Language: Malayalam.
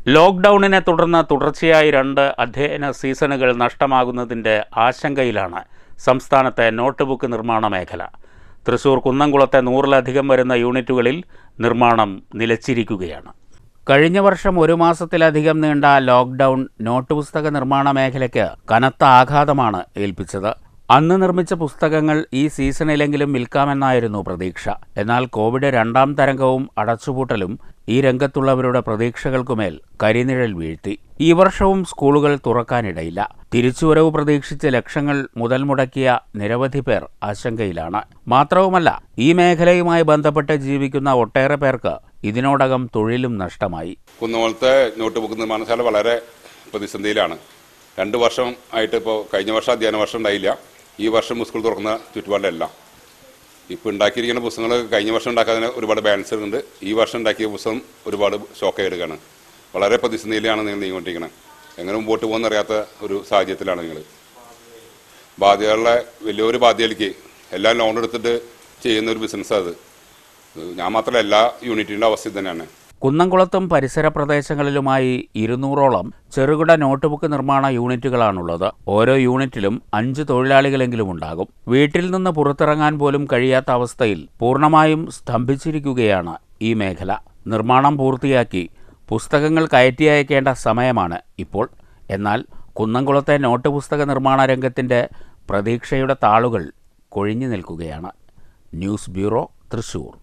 ലോക്ക്ഡൗണിനെ തുടർന്ന് തുടർച്ചയായി രണ്ട് അധ്യയന സീസണുകൾ നഷ്ടമാകുന്നതിൻ്റെ ആശങ്കയിലാണ് സംസ്ഥാനത്തെ നോട്ട് ബുക്ക് നിർമ്മാണ മേഖല തൃശൂർ കുന്നംകുളത്തെ നൂറിലധികം വരുന്ന യൂണിറ്റുകളിൽ നിർമ്മാണം നിലച്ചിരിക്കുകയാണ് കഴിഞ്ഞ വർഷം ഒരു മാസത്തിലധികം നീണ്ട ലോക്ക്ഡൗൺ നോട്ട് പുസ്തക നിർമ്മാണ മേഖലയ്ക്ക് കനത്ത ആഘാതമാണ് ഏൽപ്പിച്ചത് അന്ന് നിർമ്മിച്ച പുസ്തകങ്ങൾ ഈ സീസണിലെങ്കിലും വിൽക്കാമെന്നായിരുന്നു പ്രതീക്ഷ എന്നാൽ കോവിഡ് രണ്ടാം തരംഗവും അടച്ചുപൂട്ടലും ഈ രംഗത്തുള്ളവരുടെ പ്രതീക്ഷകൾക്കുമേൽ കരിനിഴൽ വീഴ്ത്തി ഈ വർഷവും സ്കൂളുകൾ തുറക്കാനിടയില്ല തിരിച്ചുവരവ് പ്രതീക്ഷിച്ച് ലക്ഷങ്ങൾ മുതൽ മുടക്കിയ നിരവധി പേർ ആശങ്കയിലാണ് മാത്രവുമല്ല ഈ മേഖലയുമായി ബന്ധപ്പെട്ട് ജീവിക്കുന്ന ഒട്ടേറെ പേർക്ക് ഇതിനോടകം തൊഴിലും നഷ്ടമായി കുന്നോളത്തെ നോട്ട് ബുക്ക് നിർമ്മാണശാല വളരെ പ്രതിസന്ധിയിലാണ് രണ്ട് വർഷം ആയിട്ട് ഇപ്പോൾ കഴിഞ്ഞ വർഷം അധ്യയന വർഷം ഉണ്ടായില്ല ഈ വർഷം സ്കൂൾ തുറക്കുന്ന ചുറ്റുപാടിലല്ല ഇപ്പോൾ ഉണ്ടാക്കിയിരിക്കുന്ന പുസ്തകങ്ങൾ കഴിഞ്ഞ വർഷം ഉണ്ടാക്കാതിന് ഒരുപാട് ബാലൻസ് ഉണ്ട് ഈ വർഷം ഉണ്ടാക്കിയ പുസ്തകം ഒരുപാട് ഷോക്ക് എടുക്കുകയാണ് വളരെ പ്രതിസന്ധിയിലാണ് നിങ്ങൾ നീങ്ങിക്കൊണ്ടിരിക്കുന്നത് എങ്ങനെ മുമ്പോട്ട് പോകുന്ന അറിയാത്ത ഒരു സാഹചര്യത്തിലാണ് നിങ്ങൾ ബാധ്യതകളുടെ വലിയൊരു ബാധ്യതയിലേക്ക് എല്ലാം ലോൺ എടുത്തിട്ട് ചെയ്യുന്ന ഒരു ബിസിനസ് അത് ഞാൻ മാത്രമല്ല എല്ലാ യൂണിറ്റിൻ്റെ അവസ്ഥ ഇത് തന്നെയാണ് കുന്നംകുളത്തും പരിസര പ്രദേശങ്ങളിലുമായി ഇരുന്നൂറോളം ചെറുകിട നോട്ട്ബുക്ക് നിർമ്മാണ യൂണിറ്റുകളാണുള്ളത് ഓരോ യൂണിറ്റിലും അഞ്ച് തൊഴിലാളികളെങ്കിലും ഉണ്ടാകും വീട്ടിൽ നിന്ന് പുറത്തിറങ്ങാൻ പോലും കഴിയാത്ത അവസ്ഥയിൽ പൂർണ്ണമായും സ്തംഭിച്ചിരിക്കുകയാണ് ഈ മേഖല നിർമ്മാണം പൂർത്തിയാക്കി പുസ്തകങ്ങൾ കയറ്റി അയക്കേണ്ട സമയമാണ് ഇപ്പോൾ എന്നാൽ കുന്നംകുളത്തെ നോട്ട് പുസ്തക നിർമ്മാണ രംഗത്തിൻ്റെ പ്രതീക്ഷയുടെ താളുകൾ കൊഴിഞ്ഞു നിൽക്കുകയാണ് ന്യൂസ് ബ്യൂറോ തൃശൂർ